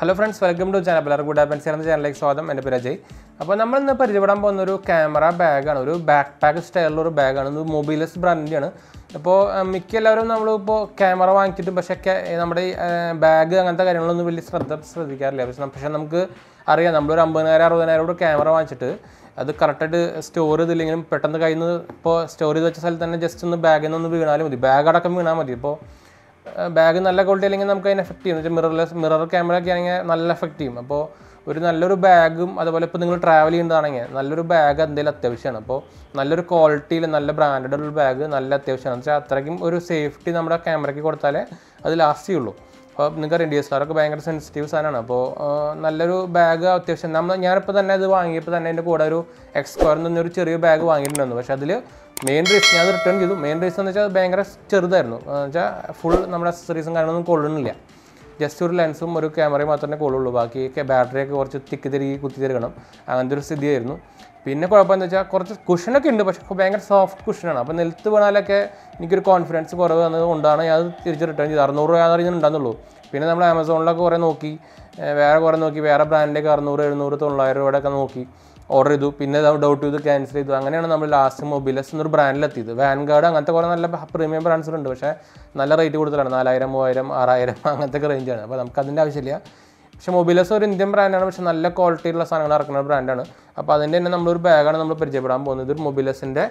Hello friends welcome to channel പിള്ളേർ good ആപ്പൻസ് എന്ന ചാനലിലേക്ക് സ്വാഗതം എൻ്റെ പേര് അജയ് അപ്പോൾ നമ്മൾ ഇന്ന് പരിചയപ്പെടാൻ പോകുന്ന ഒരു ക്യാമറ ബാഗാണ് ഒരു ബാക്ക് പാക്ക് സ്റ്റൈലുള്ള ഒരു ബാഗാണ് ഇത് മൊബൈലസ് ബ്രാൻഡിൻ്റെയാണ് ഇപ്പോൾ മിക്ക എല്ലാവരും നമ്മളിപ്പോൾ ക്യാമറ വാങ്ങിച്ചിട്ട് പക്ഷേ ക്യാ- നമ്മുടെ ഈ ബാഗ് അങ്ങനത്തെ കാര്യങ്ങളൊന്നും വലിയ ശ്രദ്ധ ശ്രദ്ധിക്കാറില്ല പക്ഷേ പക്ഷേ നമുക്ക് അറിയാം നമ്മളൊരു അമ്പതിനായിരം അറുപതിനായിരം കൂടെ ക്യാമറ വാങ്ങിച്ചിട്ട് അത് കറക്റ്റായിട്ട് സ്റ്റോർ ചെയ്തില്ലെങ്കിലും പെട്ടെന്ന് കയ്യിൽ നിന്ന് ഇപ്പോൾ സ്റ്റോർ ചെയ്ത് വെച്ച സ്ഥലത്ത് തന്നെ ജസ്റ്റ് ഒന്ന് ബാഗിൽ നിന്ന് ഒന്ന് വീണാലും മതി ബാഗ് അടക്കം വീണാൽ മതി ഇപ്പോൾ ബാഗ് നല്ല ക്വാളിറ്റി അല്ലെങ്കിൽ നമുക്ക് അതിന് എഫക്റ്റ് ചെയ്യും വെച്ചാൽ മിറർലെസ് മിറർ ക്യാമറ ഒക്കെ ആണെങ്കിൽ നല്ല എഫക്റ്റ് ചെയ്യും അപ്പോൾ ഒരു നല്ലൊരു ബാഗും അതുപോലെ ഇപ്പോൾ നിങ്ങൾ ട്രാവൽ ചെയ്യുന്നതാണെങ്കിൽ നല്ലൊരു ബാഗ് എന്തെങ്കിലും അത്യാവശ്യമാണ് അപ്പോൾ നല്ലൊരു ക്വാളിറ്റിയിൽ നല്ല ബ്രാൻഡഡ് ഒരു ബാഗ് നല്ല അത്യാവശ്യമാണ് എന്ന് വെച്ചാൽ അത്രയ്ക്കും ഒരു സേഫ്റ്റി നമ്മുടെ ക്യാമറയ്ക്ക് കൊടുത്താലേ അത് ലാസ്റ്റ് ചെയ്യുള്ളൂ അപ്പോൾ നിങ്ങൾക്ക് ഡി എസ് ആർ ഒക്കെ ഭയങ്കര സെൻസിറ്റീവ് സാധനമാണ് അപ്പോൾ ആ, നല്ലൊരു ബാഗ് അത്യാവശ്യം നമ്മൾ ഞാനിപ്പോൾ തന്നെ ഇത് വാങ്ങിയപ്പോൾ തന്നെ അതിൻ്റെ കൂടെ ഒരു എക്സ്ക്വയർ എന്നൊരു ചെറിയ ബാഗ് വാങ്ങിയിട്ടുണ്ടായിരുന്നു പക്ഷേ അതിൽ മെയിൻ റീസൺ ഞാൻ റിട്ടേൺ ചെയ്തു മെയിൻ റീസൺ എന്ന് വെച്ചാൽ അത് ഭയങ്കര ചെറുതായിരുന്നു എന്ന് വെച്ചാൽ ഫുൾ നമ്മുടെ അക്സസറീസും കാര്യങ്ങളൊന്നും കൊള്ളുന്നില്ല ജസ്റ്റ് ഒരു ലെൻസും ഒരു ക്യാമറയും മാത്രമേ കൊള്ളുള്ളൂ ബാക്കിയൊക്കെ ബാറ്ററിയൊക്കെ കുറച്ച് തിക്കി തിരികെ കുത്തി തിരികണം അങ്ങനത്തെ ഒരു സ്ഥിതിയായിരുന്നു പിന്നെ കുഴപ്പമെന്ന് വെച്ചാൽ കുറച്ച് കുഷനൊക്കെ ഉണ്ട് പക്ഷേ ഭയങ്കര സോഫ്റ്റ് കുഷനാണ് അപ്പോൾ നിലത്ത് വീണാലൊക്കെ എനിക്കൊരു കോൺഫിഡൻസ് കുറവ് വന്നത് കൊണ്ടാണ് ഞാൻ അത് തിരിച്ച് റിട്ടേൺ ചെയ്തത് അറുന്നൂറ് രൂപ അറിയുന്നത് ഉണ്ടാകുന്നുള്ളൂ പിന്നെ നമ്മൾ ആമസോണിലൊക്കെ കുറേ നോക്കി ഏഹ് വേറെ കുറേ നോക്കി വേറെ ബ്രാൻഡിലേക്ക് അറുന്നൂറ് എഴുന്നൂറ് തൊള്ളായിരം രൂപയുടെ ഒക്കെ നോക്കി ഓർഡർ ചെയ്തു പിന്നെ ഡൗട്ട് ചെയ്തു ക്യാൻസൽ ചെയ്തു അങ്ങനെയാണ് നമ്മൾ ലാസ്റ്റ് മൊബൈലസ് എന്നൊരു ബ്രാൻഡിലെത്തിയത് വാൻഗാർഡ് അങ്ങനത്തെ കുറേ നല്ല പ്രീമിയം ബ്രാൻഡ്സുകളുണ്ട് പക്ഷേ നല്ല റേറ്റ് കൂടുതലാണ് നാലായിരം മൂവായിരം ആറായിരം അങ്ങനത്തെ ഒക്കെ റേഞ്ചാണ് അപ്പോൾ നമുക്ക് അതിൻ്റെ ആവശ്യമില്ല പക്ഷേ മൊബൈലസ് ഒരു ഇന്ത്യൻ ബ്രാൻഡാണ് പക്ഷേ നല്ല ക്വാളിറ്റിയുള്ള സാധനങ്ങൾ ഇറക്കുന്ന ബ്രാൻഡാണ് അപ്പോൾ അതിൻ്റെ തന്നെ നമ്മളൊരു ബാഗാണ് നമ്മൾ പരിചയപ്പെടാൻ പോകുന്നത് ഇത് മൊബൈലസിൻ്റെ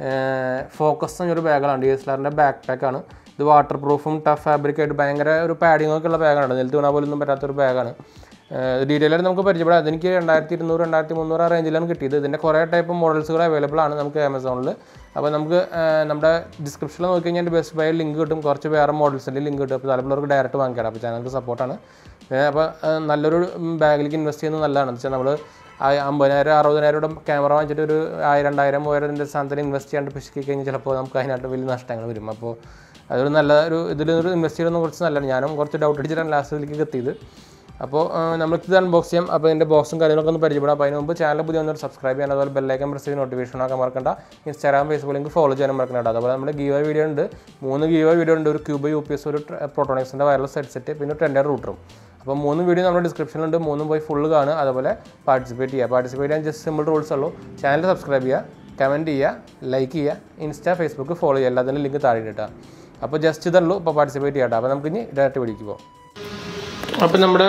ഫോക്കസ് എന്നൊരു ബാഗാണ് ഡി എസ് എൽ ആറിൻ്റെ ബാക്ക് പാക്കാണ് ഇത് വാട്ടർ പ്രൂഫും ടഫ് ഫാബ്രിക് ആയിട്ട് ഭയങ്കര ഒരു പാഡിംഗ് ഒക്കെ ഉള്ള ബാഗാണ് നിലത്ത് വീണാൽ പോലും ഒന്നും പറ്റാത്തൊരു ബാഗാണ് ഡീറ്റെയിൽ ആയിട്ട് നമുക്ക് പരിചയപ്പെടാം അതെനിക്ക് രണ്ടായിരത്തി ഇരുന്നൂറ് രണ്ടായിരത്തി മുന്നൂറ് ആ റേഞ്ചിലാണ് കിട്ടിയത് ഇതിൻ്റെ കുറേ ടൈപ്പ് മോഡൽസുകൾ അവൈലബിൾ ആണ് നമുക്ക് ആമസോണിൽ അപ്പോൾ നമുക്ക് ആ, നമ്മുടെ ഡിസ്ക്രിപ്ഷനിൽ നോക്കി കഴിഞ്ഞാൽ ബെസ്റ്റ് ബൈ ലിങ്ക് കിട്ടും കുറച്ച് വേറെ മോഡൽസിൻ്റെ ലിങ്ക് കിട്ടും അപ്പോൾ താല്പര്യമുള്ളവർക്ക് ഡയറക്റ്റ് വാങ്ങിക്കാം അപ്പോൾ ചാനലിക്ക് സപ്പോർട്ടാണ് അപ്പോൾ ആ, നല്ലൊരു ബാഗിലേക്ക് ഇൻവെസ്റ്റ് ചെയ്യുന്നത് നല്ലതാണ് എന്ന് വെച്ചാൽ നമ്മൾ അമ്പതിനായിരം അറുപതിനായിരം രൂപ ക്യാമറ വാങ്ങിച്ചിട്ട് ഒരു ആയിരം രണ്ടായിരം മൂവായിരത്തിൻ്റെ സ്ഥാനത്തിന് ഇൻവെസ്റ്റ് ചെയ്യാണ്ട് പിശുക്കി കഴിഞ്ഞാൽ ചിലപ്പോൾ നമുക്ക് അതിനായിട്ട് വലിയ നഷ്ടങ്ങൾ വരും അപ്പോൾ അതൊരു നല്ല ഒരു ഇതിലൊരു ഇൻവെസ്റ്റ് ചെയ്യുന്നത് കുറച്ച് നല്ലതാണ് ഞാനും കുറച്ച് ഡൗട്ട് അടിച്ചിട്ടാണ് ലാസ്റ്റിലേക്ക് എത്തിയത് അപ്പോൾ നമുക്ക് ഇത് അൺബോക്സ് ചെയ്യാം അപ്പോൾ ഇതിൻ്റെ ബോക്സും കാര്യങ്ങളൊക്കെ ഒന്ന് പരിചയപ്പെടാം അപ്പോൾ അതിന് മുമ്പ് ചാനൽ പുതിയ ഒന്ന് സബ്സ്ക്രൈബ് ചെയ്യാൻ അതുപോലെ ബെല്ലൈക്കൻ പ്രസ് ചെയ്ത് നോട്ടിഫിക്കേഷൻ ആക്കാൻ മറക്കണ്ട ഇൻസ്റ്റാഗ്രാം ഫേസ്ബുക്ക് ലിങ്ക് ഫോളോ ചെയ്യാൻ മറക്കണ്ട അതുപോലെ നമ്മുടെ ഗീവ വീഡിയോ ഉണ്ട് മൂന്ന് ഗീവ വീഡിയോ ഉണ്ട് ഒരു ക്യൂബ് യു പി എസ് ഒരു പ്രോട്ടോണിക്സിൻ്റെ വയർലെസ് ഹെഡ്സെറ്റ് പിന്നെ ടെൻഡർ റൂട്ടറും അപ്പോൾ മൂന്ന് വീഡിയോ നമ്മുടെ ഡിസ്ക്രിപ്ഷനിലുണ്ട് മൂന്നും പോയി ഫുള്ള് കാണുക അതുപോലെ പാർട്ടിസിപ്പേറ്റ് ചെയ്യുക പാർട്ടിസിപ്പേറ്റ് ചെയ്യാൻ ജസ്റ്റ് സിമ്പിൾ റൂൾസ് ഉള്ളൂ ചാനൽ സബ്സ്ക്രൈബ് ചെയ്യുക കമൻറ്റ് ചെയ്യുക ലൈക്ക് ചെയ്യുക ഇൻസ്റ്റാ ഫേസ്ബുക്ക് ഫോളോ ചെയ്യുക എല്ലാത്തിൻ്റെ ലിങ്ക് താഴെ ഇട്ടാ അപ്പോൾ ജസ്റ്റ് ഇതുള്ളൂ അപ്പോൾ പാർട്ടിസിപ്പേറ്റ് ചെയ്യട്ടെ അപ്പോൾ നമുക്ക് ഇനി ഡയറക്റ്റ് പിടിക്ക് പോകാം അപ്പോൾ നമ്മുടെ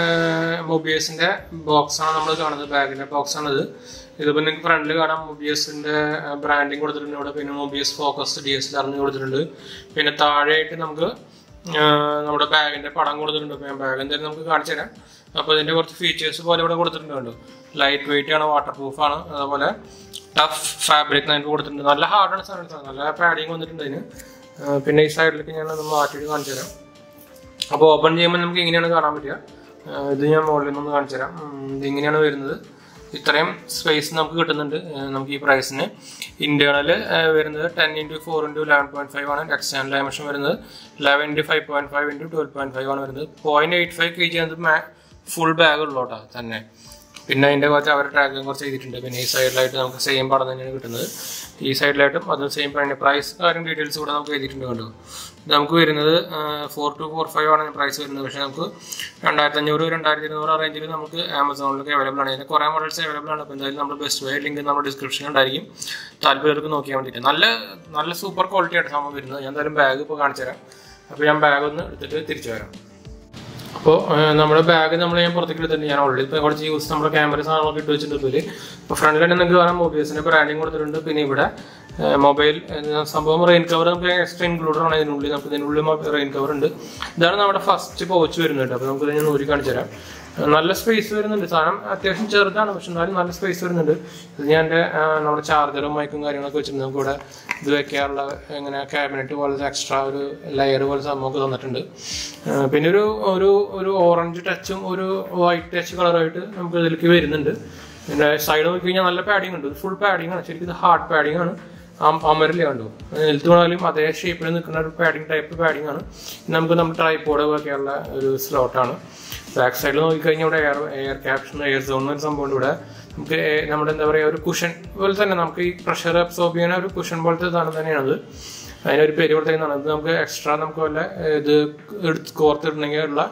മൊബിയസിൻ്റെ ബോക്സാണ് നമ്മൾ കാണുന്നത് ബാഗിൻ്റെ ബോക്സാണിത് ഇതിപ്പോൾ നിങ്ങൾക്ക് ഫ്രണ്ടിൽ കാണാം മൊബിയസിൻ്റെ ബ്രാൻഡിങ് കൊടുത്തിട്ടുണ്ട് ഇവിടെ പിന്നെ Mobius focus D S L അറിഞ്ഞ് കൊടുത്തിട്ടുണ്ട് പിന്നെ താഴെയായിട്ട് നമുക്ക് ആ, നമ്മുടെ ബാഗിൻ്റെ പടം കൊടുത്തിട്ടുണ്ട് അപ്പോൾ ഞാൻ ബാഗ് എന്തായാലും നമുക്ക് കാണിച്ചു തരാം അപ്പോൾ ഇതിൻ്റെ കുറച്ച് ഫീച്ചേഴ്സ് പോലെ ഇവിടെ കൊടുത്തിട്ടുണ്ട് കണ്ടോ ലൈറ്റ് വെയിറ്റ് ആണ് വാട്ടർ പ്രൂഫ് ആണ് അതുപോലെ ടഫ് ഫാബ്രിക് നമുക്ക് കൊടുത്തിട്ടുണ്ട് നല്ല ഹാർഡാണ് സാധനം നല്ല പാഡിങ് വന്നിട്ടുണ്ട് അതിന് ആ, പിന്നെ ഈ സൈഡിലേക്ക് ഞാൻ ഒന്ന് മാറ്റിയിട്ട് കാണിച്ചു തരാം അപ്പോൾ ഓപ്പൺ ചെയ്യുമ്പോൾ നമുക്ക് ഇങ്ങനെയാണ് കാണാൻ പറ്റുക ആ, ഇത് ഞാൻ മുകളിൽ നിന്ന് കാണിച്ചു തരാം ഉം, ഇത് ഇങ്ങനെയാണ് വരുന്നത് ഇത്രയും സ്പേസ് നമുക്ക് കിട്ടുന്നുണ്ട് ആ, നമുക്ക് ഈ പ്രൈസിന് ഇന്റേണൽ വരുന്നത് ten into four into eleven point five ആണ് എക്സ്റ്റേണൽ ഡയമെൻഷൻ വരുന്നത് eleven into five point five into twelve point five ആണ് വരുന്നത് point eight five K G ആണ് ഫുൾ ബാഗ് ഉള്ളോട്ടാ തന്നെ പിന്നെ അതിൻ്റെ കുറച്ച് അവർ ട്രാക്കിങ് കുറച്ച് ചെയ്തിട്ടുണ്ട് പിന്നെ ഈ സൈഡിലായിട്ട് നമുക്ക് സെയിം പടം തന്നെയാണ് കിട്ടുന്നത് ഈ സൈഡിലായിട്ടും അതും സെയിം പണി പ്രൈസ് കാര്യം ഡീറ്റെയിൽസ് കൂടെ നമുക്ക് എഴുതിയിട്ടുണ്ട് കണ്ടു ഇത് നമുക്ക് വരുന്നത് ഫോർ ടു ഫോർ ഫൈവ് ആണ് പ്രൈസ് വരുന്നത് പക്ഷേ നമുക്ക് രണ്ടായിരത്തി അഞ്ഞൂറ് രണ്ടായിരത്തി ഇരുന്നൂറ് ആ റേഞ്ചിൽ നമുക്ക് ആമസോണിലൊക്കെ അവൈലബിൾ ആണ് ഇതിന് കുറേ മോഡൽസ് അവൈലബിൾ ആണ് അപ്പോൾ എന്തായാലും നമ്മൾ ബെസ്റ്റ് വേ ലിങ്ക് നമ്മുടെ ഡിസ്ക്രിപ്ഷനിൽ ഉണ്ടായിരിക്കും താല്പര്യർക്ക് നോക്കിയാൽ വേണ്ടിയിട്ട് നല്ല നല്ല സൂപ്പർ ക്വാളിറ്റി ആയിട്ട് സംഭവം വരുന്നത് ഞാൻ എന്തായാലും ബാഗ് ഇപ്പോൾ കാണിച്ചു തരാം അപ്പോൾ ഞാൻ ബാഗ് ഒന്ന് എടുത്തിട്ട് തിരിച്ചു വരാം അപ്പോൾ നമ്മുടെ ബാഗ് നമ്മൾ ഞാൻ പുറത്തേക്ക് എടുത്തിട്ടുണ്ട് ഞാൻ ഓൾറെഡി ഇപ്പോൾ കുറച്ച് യൂസ് നമ്മുടെ ക്യാമറ സാധനങ്ങളൊക്കെ ഇട്ട് വെച്ചിട്ടുണ്ട് ഇതിൽ അപ്പോൾ ഫ്രണ്ടിൽ തന്നെ നിങ്ങൾക്ക് കാണാം മൊബൈൽസിൻ്റെ ബ്രാൻഡിങ് കൊടുത്തിട്ടുണ്ട് പിന്നെ ഇവിടെ മൊബൈൽ സംഭവം റെയിൻ കവർ നമുക്ക് എക്സ്ട്രാ ഇൻക്ലൂഡഡ് ആണ് ഇതിനുള്ളിൽ നമുക്ക് ഇതിനുള്ളിൽ റെയിൻ കവർ ഉണ്ട് ഇതാണ് നമ്മുടെ ഫസ്റ്റ് പോച്ച് വരുന്നുണ്ട് അപ്പോൾ നമുക്ക് ഞാൻ ഊരി കാണിച്ചു തരാം നല്ല സ്പേസ് വരുന്നുണ്ട് സാധനം അത്യാവശ്യം ചെറുതാണ് പക്ഷെ എന്നാലും നല്ല സ്പേസ് വരുന്നുണ്ട് ഇത് ഞാൻ എൻ്റെ നമ്മുടെ ചാർജറും മൈക്കും കാര്യങ്ങളൊക്കെ വെച്ചിട്ടുണ്ട് നമുക്ക് ഇവിടെ ഇത് വെക്കാനുള്ള ഇങ്ങനെ ക്യാബിനറ്റ് പോലത്തെ എക്സ്ട്രാ ഒരു ലെയർ പോലെ സംഭവമൊക്കെ തന്നിട്ടുണ്ട് ആ, പിന്നെ ഒരു ഒരു ഒരു ഓറഞ്ച് ടച്ചും ഒരു വൈറ്റ് ടച്ച് കളറായിട്ട് നമുക്ക് ഇതിലേക്ക് വരുന്നുണ്ട് പിന്നെ സൈഡ് നോക്കി കഴിഞ്ഞാൽ നല്ല പാഡിങ് ഉണ്ട് ഫുൾ പാഡിങ് ആണ് ശരിക്കും ഇത് ഹാർഡ് പാഡിങ് ആണ് അമരില്ല കണ്ടു നിലത്ത് വീണാലും അതേ ഷേപ്പിൽ നിൽക്കുന്ന ഒരു പാഡിങ് ടൈപ്പ് പാഡിങ് ആണ് ഇത് നമുക്ക് നമ്മുടെ ട്രൈപ്പോഡ് വെക്കാനുള്ള ഒരു സ്ലോട്ടാണ് ബാക്ക് സൈഡിൽ നോക്കിക്കഴിഞ്ഞാൽ ഇവിടെ air air caption air zone എന്നൊരു സംഭവം ഉണ്ട് ഇവിടെ നമുക്ക് ഏ- നമ്മുടെ എന്താ പറയുക ഒരു കുഷൻ പോലെ തന്നെ നമുക്ക് ഈ പ്രഷർ അബ്സോർബ് ചെയ്യുന്ന ഒരു കുഷൻ പോലത്തെ സാധനം തന്നെയാണത് അതിനൊരു പേര് കൊടുത്തേക്കുന്നതാണ് ഇത് നമുക്ക് എക്സ്ട്രാ നമുക്ക് വല്ല ഏ, ഇത് എടുത്ത് കോർത്തിടണമെങ്കിൽ ഉള്ള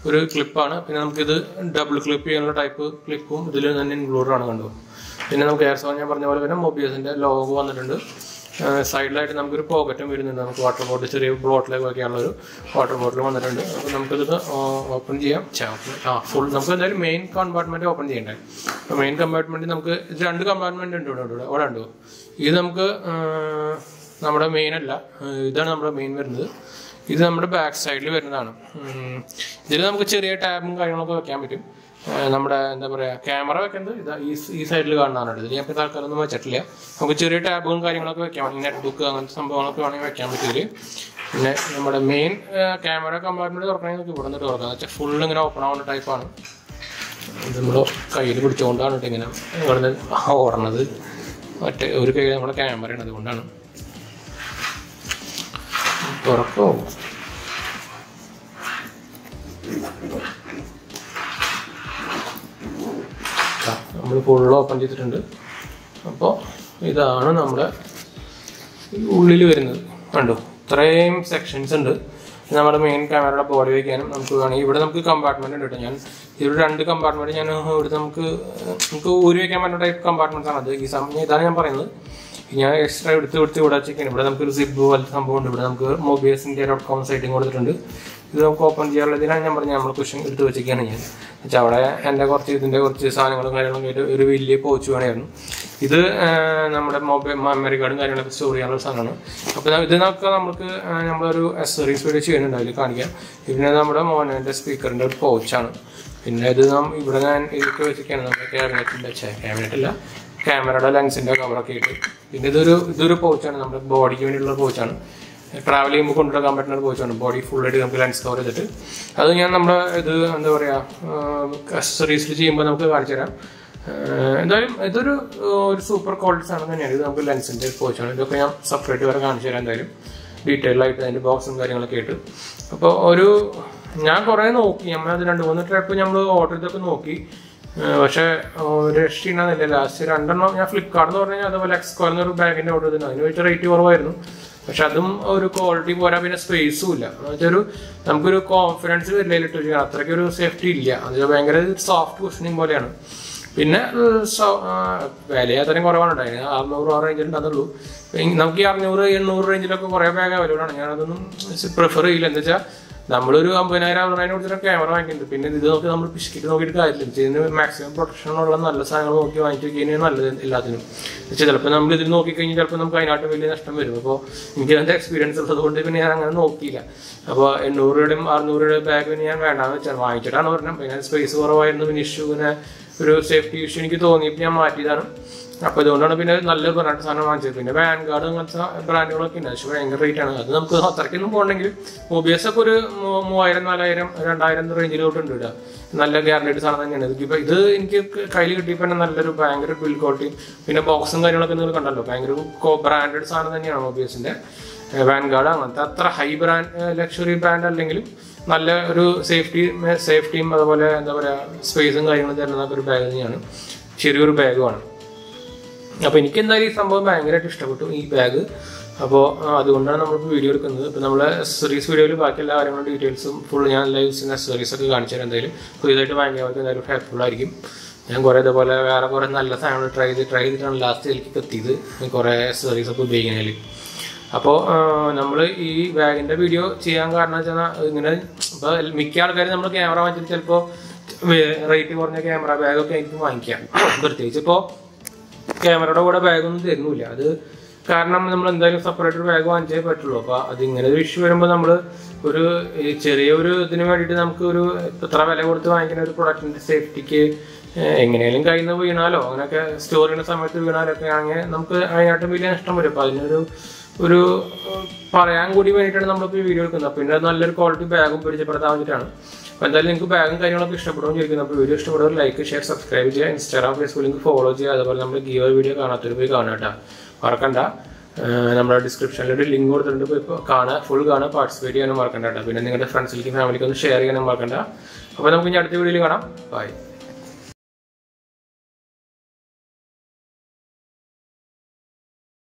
ഒരു ക്ലിപ്പാണ് പിന്നെ നമുക്കിത് ഡബിൾ ക്ലിപ്പ് ചെയ്യാനുള്ള ടൈപ്പ് ക്ലിപ്പും ഇതിൽ തന്നെ ഇൻക്ലൂഡഡ് ആണ് കണ്ടു പിന്നെ നമുക്ക് എയർ സോൺ ഞാൻ പറഞ്ഞ പോലെ തന്നെ മൊബിയസിൻ്റെ ലോഗോ വന്നിട്ടുണ്ട് സൈഡിലായിട്ട് നമുക്കൊരു പോക്കറ്റും വരുന്നുണ്ട് നമുക്ക് വാട്ടർ ബോട്ടിൽ ചെറിയ ബോട്ടിലേക്ക് വയ്ക്കാനുള്ള ഒരു വാട്ടർ ബോട്ടിൽ വന്നിട്ടുണ്ട് അപ്പോൾ നമുക്കിത് ഓപ്പൺ ചെയ്യാം ഛെ, open- ആ ഫുൾ നമുക്ക് എന്തായാലും മെയിൻ കമ്പാർട്ട്മെൻറ്റ് ഓപ്പൺ ചെയ്യണ്ടേ അപ്പോൾ മെയിൻ കമ്പാർട്ട്മെൻറ്റ് നമുക്ക് ഇത് രണ്ട് കമ്പാർട്ട്മെൻറ്റ് ഉണ്ട് ഇവിടെ ഇവിടെ ഇവിടെ ഉണ്ടോ ഇത് നമുക്ക് ആ, നമ്മുടെ മെയിൻ അല്ല ആ, ഇതാണ് നമ്മുടെ മെയിൻ വരുന്നത് ഇത് നമ്മുടെ ബാക്ക് സൈഡിൽ വരുന്നതാണ് ഇതിൽ നമുക്ക് ചെറിയ ടാബും കാര്യങ്ങളൊക്കെ വെക്കാൻ പറ്റും ആ, നമ്മുടെ എന്താ പറയുക ക്യാമറ വെക്കുന്നത് ഇതാ ഈ സ് ഈ സൈഡിൽ കാണുന്നതാണ് ഇതിൽ ഞാൻ ഇപ്പോൾ തൽക്കാലം ഒന്നും വെച്ചിട്ടില്ല നമുക്ക് ചെറിയ ടാബും കാര്യങ്ങളൊക്കെ വെക്കാം നെറ്റ് ബുക്ക് അങ്ങനത്തെ സംഭവങ്ങളൊക്കെ വേണമെങ്കിൽ വെക്കാൻ പറ്റും ഇതിൽ പിന്നെ നമ്മുടെ മെയിൻ ക്യാമറ കമ്പാർട്ട്മെന്റ് തുറക്കണമെങ്കിൽ നമുക്ക് ഇവിടെ നിന്ന് തുറക്കാം വെച്ചാൽ ഫുൾ ഇങ്ങനെ ഓപ്പൺ ആവുന്ന ടൈപ്പാണ് ഇത് നമ്മൾ കയ്യിൽ പിടിച്ചുകൊണ്ടാണ് കേട്ടോ ഇങ്ങനെ ഇവിടെ നിന്ന് ഓടണത് മറ്റേ ഒരു കയ്യിൽ നമ്മുടെ ക്യാമറയാണ് അതുകൊണ്ടാണ് തുറക്കോ നമ്മൾ ഫുൾ ഓപ്പൺ ചെയ്തിട്ടുണ്ട് അപ്പോൾ ഇതാണ് നമ്മുടെ ഈ ഉള്ളിൽ വരുന്നത് കണ്ടോ ഇത്രയും സെക്ഷൻസ് ഉണ്ട് ഇത് നമ്മുടെ മെയിൻ ക്യാമറയുടെ ബോഡി വയ്ക്കാനും നമുക്ക് വേണമെങ്കിൽ ഇവിടെ നമുക്ക് കമ്പാർട്ട്മെന്റ് ഉണ്ട് കേട്ടോ ഞാൻ ഇവിടെ രണ്ട് കമ്പാർട്ട്മെന്റ് ഞാൻ ഇവിടെ നമുക്ക് നമുക്ക് ഊരി വയ്ക്കാൻ പറ്റുന്ന ടൈപ്പ് കമ്പാർട്ട്മെന്റ്സ് ആണ് അത് ഈ സമയം ഇതാണ് ഞാൻ പറയുന്നത് ഞാൻ എക്സ്ട്രാ എടുത്ത് എടുത്ത് ഇവിടെ വെച്ചേക്കാണ് ഇവിടെ നമുക്കൊരു സിബ് പോലത്തെ സംഭവം ഉണ്ട് ഇവിടെ നമുക്ക് മൊബൈൽസ് ഇന്ത്യ ഡോട്ട് കോം സൈറ്റും കൊടുത്തിട്ടുണ്ട് ഇത് നമുക്ക് ഓപ്പൺ ചെയ്യാനുള്ളതിനാണ് ഞാൻ പറഞ്ഞത് നമ്മൾ ക്വസ്റ്റ്യൻ എടുത്ത് വെച്ചേക്കാണ് ഞാൻ വെച്ചാൽ അവിടെ എൻ്റെ കുറച്ച് ഇതിൻ്റെ കുറച്ച് സാധനങ്ങളും കാര്യങ്ങളൊക്കെ ആയിട്ട് ഒരു വലിയ പോച്ച് വേണമായിരുന്നു ഇത് ആ, നമ്മുടെ മൊബൈൽ മെമ്മറി കാർഡും കാര്യങ്ങളൊക്കെ സ്റ്റോർ ചെയ്യാനുള്ള സാധനമാണ് അപ്പോൾ ഇതിനൊക്കെ നമുക്ക് ആ, നമ്മളൊരു അക്സറീസ് വീഡിയോ ചെയ്യുന്നുണ്ട് അതിൽ കാണിക്കാം പിന്നെ നമ്മുടെ മോനൻ്റെ സ്പീക്കറിൻ്റെ ഒരു പോച്ചാണ് പിന്നെ ഇത് നാം ഇവിടെ ഞാൻ ഇതൊക്കെ വെച്ചിട്ടാണ് നമ്മുടെ ക്യാബിനറ്റിൻ്റെ ക്യാബിനറ്റില്ല ക്യാമറയുടെ ലെൻസിൻ്റെ കവറൊക്കെ ഇട്ട് പിന്നെ ഇതൊരു ഇതൊരു പോച്ചാണ് നമ്മുടെ ബോഡിക്ക് വേണ്ടിയുള്ള പോച്ചാണ് ട്രാവൽ ചെയ്യുമ്പോൾ കൊണ്ടുവരാൻ പറ്റുന്ന ഒരു പോച്ചാണ് ബോഡി ഫുള്ളായിട്ട് നമുക്ക് ലെൻസ് കവർ ചെയ്തിട്ട് അത് ഞാൻ നമ്മുടെ ഇത് എന്താ പറയുക അക്സറീസിൽ ചെയ്യുമ്പോൾ നമുക്ക് കാണിച്ചു തരാം ആഹ് എന്തായാലും ഇതൊരു ആഹ് ഒരു സൂപ്പർ ക്വാളിറ്റി സാധനം തന്നെയാണ് ഇത് നമുക്ക് ലെൻസിന്റെ പോച്ചാണ് ഇതൊക്കെ ഞാൻ സെപ്പറേറ്റ് വരെ കാണിച്ചു തരാം എന്തായാലും ഡീറ്റെയിൽ ആയിട്ട് അതിന്റെ ബോക്സും കാര്യങ്ങളൊക്കെ ആയിട്ട് അപ്പോൾ ഒരു ഞാൻ കുറേ നോക്കി നമ്മൾ അത് രണ്ട് മൂന്ന് ട്രിപ്പ് നമ്മൾ ഓർഡർ ചെയ്തൊക്കെ നോക്കി ആഹ് പക്ഷേ ഒരു രക്ഷയില്ല ലാസ്റ്റ് രണ്ടെണ്ണം ഞാൻ ഫ്ലിപ്കാർട്ട് എന്ന് പറഞ്ഞു കഴിഞ്ഞാൽ അതുപോലെ എക്സ്കോർ എന്നൊരു ബാഗിന്റെ ഓർഡർ ചെയ്തിരുന്നു അതിന് വെച്ച് റേറ്റ് കുറവായിരുന്നു പക്ഷെ അതും ഒരു ക്വാളിറ്റി പോരാ പിന്നെ സ്പേസും ഇല്ല എന്ന് വെച്ചാൽ ഒരു നമുക്കൊരു കോൺഫിഡൻസ് വരില്ല ഇട്ട് അത്രയ്ക്ക് ഒരു സേഫ്റ്റി ഇല്ല അത് ഭയങ്കര സോഫ്റ്റ് കുഷനിങ് പോലെയാണ് പിന്നെ ഏഹ്, സോ- ആ, വില അത്രയും കുറവാണ് കേട്ടോ. അതിന് അറുന്നൂറ് ആ റേഞ്ചിൽ ഉണ്ടാകുള്ളൂ നമുക്ക് ഈ അറുന്നൂറ് എണ്ണൂറ് റേഞ്ചിലൊക്കെ കുറേ ബാഗ് അവൈലബിൾ ആണ് ഞാനതൊന്നും പ്രിഫർ ചെയ്യില്ല എന്താ വെച്ചാൽ നമ്മളൊരു അമ്പതിനായിരം അറുപതിനായിരം കൊടുത്തിട്ട് ക്യാമറ വാങ്ങിക്കുന്നുണ്ട് പിന്നെ ഇത് നോക്കി നമ്മൾ പിശുക്കിട്ട് നോക്കിയിട്ട് കാര്യമില്ല ഇതിന് മാക്സിമം പ്രൊട്ടക്ഷൻ ഉള്ള നല്ല സാധനങ്ങൾ നോക്കി വാങ്ങിച്ചു കഴിഞ്ഞാൽ നല്ലത് എല്ലാത്തിനും പക്ഷേ ചിലപ്പോൾ നമ്മൾ ഇതിൽ നോക്കിക്കഴിഞ്ഞാൽ ചിലപ്പോൾ നമുക്ക് അതിനായിട്ട് വലിയ നഷ്ടം വരും അപ്പോൾ എനിക്ക് അതിൻ്റെ എക്സ്പീരിയൻസ് ഉള്ളതുകൊണ്ട് പിന്നെ ഞാൻ അങ്ങനെ നോക്കിയില്ല അപ്പോൾ എണ്ണൂറ് രൂപയുടെയും അറുന്നൂറ് രൂപയുടെ ബാഗ് പിന്നെ ഞാൻ വേണ്ടാന്ന് വെച്ചാൽ വാങ്ങിച്ചിട്ടാണ് പറഞ്ഞത് പിന്നെ സ്പേസ് കുറവായിരുന്നു പിന്നെ ഇഷ്യൂ പിന്നെ ഒരു സേഫ്റ്റി ഇഷ്യൂ എനിക്ക് തോന്നിയപ്പോൾ ഞാൻ മാറ്റിയതാണ് അപ്പോൾ ഇതുകൊണ്ടാണ് പിന്നെ നല്ലൊരു ബ്രാൻഡ് സാധനം വാങ്ങിച്ചത് പിന്നെ വാൻഗാർഡ് അങ്ങനത്തെ ബ്രാൻഡുകളൊക്കെ ഉണ്ട് പക്ഷേ ഭയങ്കര റേറ്റ് ആണ് അത് നമുക്ക് അത്രയ്ക്കൊന്നും പോകണമെങ്കിൽ മൊബൈൽസ് ഒക്കെ ഒരു മൂ- മൂവായിരം നാലായിരം രണ്ടായിരം റേഞ്ചിലോട്ട് ഉണ്ട് ഇടുക നല്ല ഗ്യാരണ്ടീഡ് സാധനം തന്നെയാണ് ഇതിപ്പോൾ ഇത് എനിക്ക് കയ്യിൽ കിട്ടിയപ്പോൾ തന്നെ നല്ലൊരു ഭയങ്കര ബിൽഡ് ക്വാളിറ്റിയും പിന്നെ ബോക്സും കാര്യങ്ങളൊക്കെ നിങ്ങൾ കണ്ടല്ലോ ഭയങ്കര ബ്രാൻഡഡ് സാധനം തന്നെയാണ് മൊബൈൽസിന്റെ വാൻഗാർഡ് അങ്ങനത്തെ അത്ര ഹൈ ബ്രാൻഡ് ലക്ഷറി ബ്രാൻഡ് അല്ലെങ്കിലും നല്ല ഒരു സേഫ്റ്റി സേഫ്റ്റിയും അതുപോലെ എന്താ പറയുക സ്പേസും കാര്യങ്ങളും തരുന്ന ഒരു ബാഗ് തന്നെയാണ് ചെറിയൊരു ബാഗുമാണ് അപ്പോൾ എനിക്ക് എന്തായാലും ഈ സംഭവം ഭയങ്കരമായിട്ട് ഇഷ്ടപ്പെട്ടു ഈ ബാഗ് അപ്പോൾ അതുകൊണ്ടാണ് നമ്മളിപ്പോൾ വീഡിയോ എടുക്കുന്നത് ഇപ്പോൾ നമ്മൾ അക്സറീസ് വീഡിയോയിൽ ബാക്കി എല്ലാ കാര്യങ്ങളും ഡീറ്റെയിൽസും ഫുൾ ഞാൻ എല്ലാ യൂസ് ചെയ്യുന്ന അക്സറീസ് ഒക്കെ കാണിച്ചു തരാം എന്തായാലും പുതിയതായിട്ട് വാങ്ങിയവർക്ക് എന്തായാലും ഹെൽപ്ഫുൾ ആയിരിക്കും ഞാൻ കുറേ ഇതേപോലെ വേറെ കുറേ നല്ല സാധനങ്ങൾ ട്രൈ ചെയ്ത് ട്രൈ ചെയ്തിട്ടാണ് ലാസ്റ്റ് എനിക്ക് എത്തിയത് കുറേ അക്സറീസ് ഒക്കെ ഉപയോഗിക്കുന്നതിൽ അപ്പോൾ നമ്മൾ ഈ ബാഗിൻ്റെ വീഡിയോ ചെയ്യാൻ കാരണം വെച്ചാൽ ഇങ്ങനെ ഇപ്പോൾ മിക്ക ആൾക്കാരും നമ്മൾ ക്യാമറ വാങ്ങിച്ചിട്ട് ചിലപ്പോൾ റേറ്റ് കുറഞ്ഞ ക്യാമറ ബാഗൊക്കെ ആയിരിക്കും വാങ്ങിക്കാം പ്രത്യേകിച്ച് ഇപ്പോൾ ക്യാമറയുടെ കൂടെ ബാഗൊന്നും തരുന്നില്ല അത് കാരണം നമ്മൾ എന്തായാലും സെപ്പറേറ്റ് ഒരു ബാഗ് വാങ്ങിച്ചേ പറ്റുള്ളൂ അപ്പോൾ അത് ഇങ്ങനെ ഒരു ഇഷ്യൂ വരുമ്പോൾ നമ്മൾ ഒരു ഈ ചെറിയ ഒരു ഇതിന് വേണ്ടിയിട്ട് നമുക്ക് ഒരു ഇത്ര വില കൊടുത്ത് വാങ്ങിക്കുന്ന ഒരു പ്രൊഡക്റ്റിന്റെ സേഫ്റ്റിക്ക് എങ്ങനെയാലും കയ്യിൽ നിന്ന് വീണാലോ അങ്ങനെയൊക്കെ സ്റ്റോർ ചെയ്യുന്ന സമയത്ത് വീണാലൊക്കെ ആണെങ്കിൽ നമുക്ക് അതിനായിട്ടും വലിയ നഷ്ടം വരും അപ്പോൾ അതിനൊരു ഒരു ഏഹ്, പറയാൻ കൂടി വേണ്ടിയിട്ടാണ് നമ്മളിപ്പോൾ ഈ വീഡിയോ എടുക്കുന്നത് പിന്നെ അത് നല്ലൊരു ക്വാളിറ്റി ബാഗും പരിചയപ്പെടുത്താൻ വേണ്ടിയിട്ടാണ് അപ്പോൾ എന്തായാലും നിങ്ങൾക്ക് ബാഗും കാര്യങ്ങളൊക്കെ ഇഷ്ടപ്പെടുമെന്ന് ചോദിക്കുന്നു അപ്പോൾ വീഡിയോ ഇഷ്ടപ്പെടുന്നവർ ലൈക്ക് ഷെയർ സബ്സ്ക്രൈബ് ചെയ്യുക ഇൻസ്റ്റാഗ്രാം ഫേസ്ബുക്ക് ലിങ്ക് ഫോളോ ചെയ്യുക അതുപോലെ നമ്മൾ ഗീവർ വീഡിയോ കാണാത്തൊരു പോയി കാണാം കേട്ടോ മറക്കണ്ട ഏഹ് നമ്മുടെ ഡിസ്ക്രിപ്ഷനിൽ ഒരു ലിങ്ക് കൊടുത്തിട്ടുണ്ട് ഇപ്പോൾ ഇപ്പോൾ കാണാൻ ഫുൾ കാണാൻ പാർട്ടിസിപ്പേറ്റ് ചെയ്യാനും മറക്കണ്ട കേട്ടോ പിന്നെ നിങ്ങളുടെ ഫ്രണ്ട്സിലേക്ക് ഫാമിലിക്ക് ഒന്ന് ഷെയർ ചെയ്യാനും മറക്കണ്ട അപ്പോൾ നമുക്ക് ഇനി അടുത്ത വീഡിയോയിൽ കാണാം ബൈ